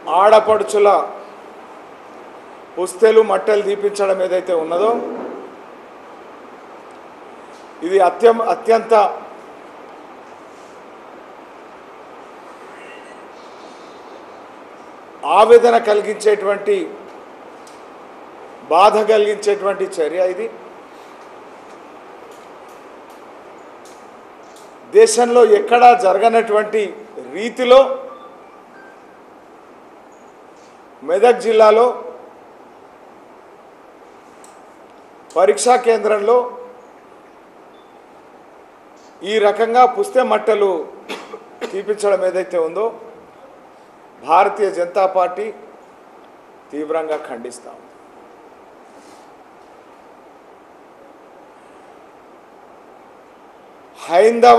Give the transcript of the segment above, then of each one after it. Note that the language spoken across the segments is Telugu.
ఆడపడుచుల పుస్తెలు మట్టెలు దీపించడం ఏదైతే ఉన్నదో ఇది అత్యం అత్యంత ఆవేదన కలిగించేటువంటి బాధ కలిగించేటువంటి చర్య ఇది దేశంలో ఎక్కడా జరగనటువంటి రీతిలో మెదక్ జిల్లాలో పరీక్షా కేంద్రంలో ఈ రకంగా పుస్తె మట్టలు తీపించడం ఏదైతే ఉందో భారతీయ జనతా పార్టీ తీవ్రంగా ఖండిస్తాం హైందవ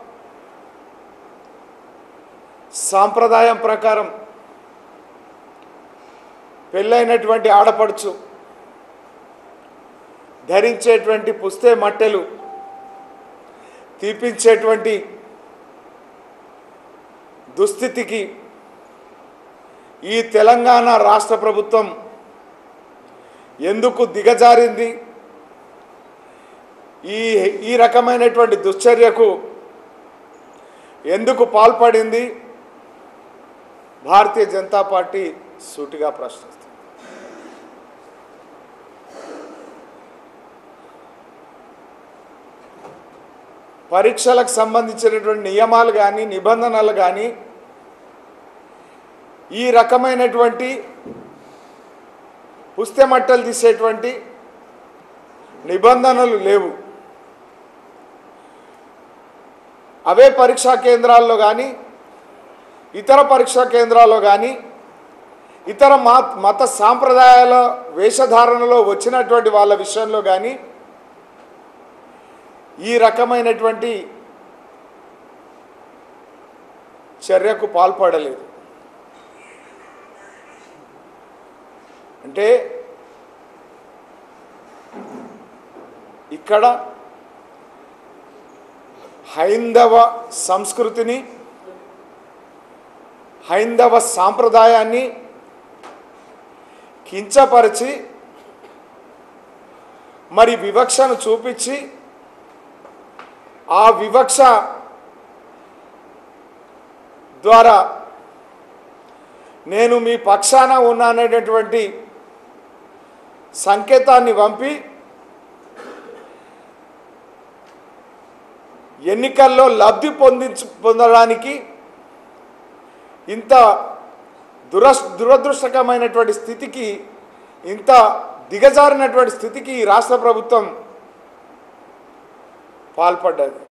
సాంప్రదాయం ప్రకారం పెళ్ళైనటువంటి ఆడపడుచు ధరించేటువంటి పుస్తే మట్టెలు తీపించేటువంటి దుస్థితికి ఈ తెలంగాణ రాష్ట్ర ప్రభుత్వం ఎందుకు దిగజారింది ఈ ఈ రకమైనటువంటి దుశ్చర్యకు ఎందుకు పాల్పడింది భారతీయ జనతా పార్టీ సూటిగా ప్రశ్నిస్తుంది పరీక్షలకు సంబంధించినటువంటి నియమాలు కానీ నిబంధనలు కానీ ఈ రకమైనటువంటి పుస్తెమట్టలు తీసేటువంటి నిబంధనలు లేవు అవే పరీక్షా కేంద్రాల్లో కానీ ఇతర పరీక్షా కేంద్రాల్లో కానీ ఇతర మా మత సాంప్రదాయాల వేషధారణలో వచ్చినటువంటి వాళ్ళ విషయంలో కానీ ఈ రకమైనటువంటి చర్యకు పాల్పడలేదు అంటే ఇక్కడ హైందవ సంస్కృతిని హైందవ సాంప్రదాయాన్ని కించపరిచి మరి వివక్షను చూపించి ఆ వివక్ష ద్వారా నేను మీ పక్షాన ఉన్నాననేటువంటి సంకేతాన్ని పంపి ఎన్నికల్లో లబ్ధి పొందించు పొందడానికి ఇంత దురస్ దురదృష్టకరమైనటువంటి స్థితికి ఇంత దిగజారినటువంటి స్థితికి ఈ రాష్ట్ర ప్రభుత్వం పాల్పడ్డది